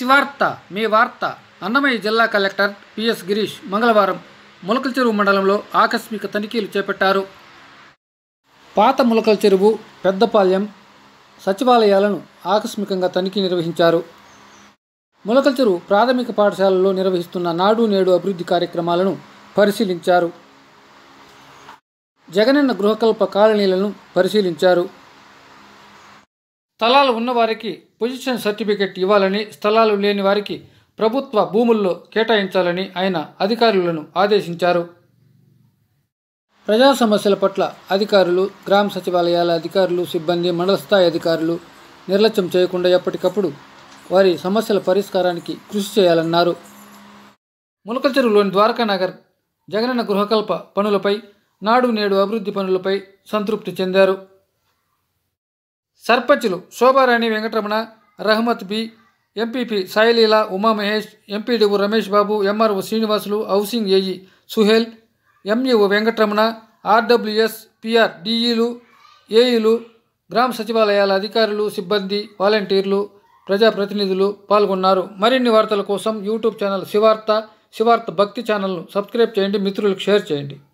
శివార్త మీ వార్త అన్నమయ్య జిల్లా collector PS Girish మంగళవారం ములకల చెరువు మండలంలో ఆకస్మిక తనిఖీలు చేపట్టారు పాత ములకల చెరువు పెద్దపాలెం సచివాలయాలను ఆకస్మికంగా తనిఖీ నిర్వహించారు ములకల చెరువు ప్రాథమిక పాఠశాలలో నిర్వహిస్తున్న నాడు నేడు అభివృద్ధి కార్యక్రమాలను పరిశీలించారు జగనన్న గృహకల్ప కాలనీలను పరిశీలించారు స్థలాలు ఉన్నవారికి పొజిషన్ సర్టిఫికెట్ ఇవ్వాలని స్థలాలు లేని వారికి ప్రభుత్వ భూముల్లో కేటాయించాలని ఆయన అధికారులను ఆదేశించారు ప్రజా సమస్యల పట్ల అధికారులు గ్రామ సచివాలయాల అధికారులు సిబ్బంది మండల స్థాయి అధికారులు నిర్లక్ష్యం చేయకుండా ఎప్పటికప్పుడు వారి సమస్యల పరిష్కారానికి కృషి చేయాలన్నారు ములకల చెరువులోని ద్వారకానగర్ జగనన్న గృహకల్ప పనులపై నాడు నేడు అభివృద్ధి పనులపై సంతృప్తి చెందారు సర్పంచులు Shobharani Venkataramana Rahamath B MPP Saileela Umamahesh MPDO Ramesh Babu MRO Srinivasulu housing AE Suhel MEO Venkataramana RWS PR డిఈలు ఏఈలు గ్రామ సచివాలయాల అధికారులు సిబ్బంది వాలంటీర్లు ప్రజాప్రతినిధులు పాల్గొన్నారు మరిన్ని వార్తల కోసం యూట్యూబ్ ఛానల్ శివార్త శివార్త భక్తి ఛానల్ను సబ్స్క్రైబ్ చేయండి మిత్రులకు షేర్ చేయండి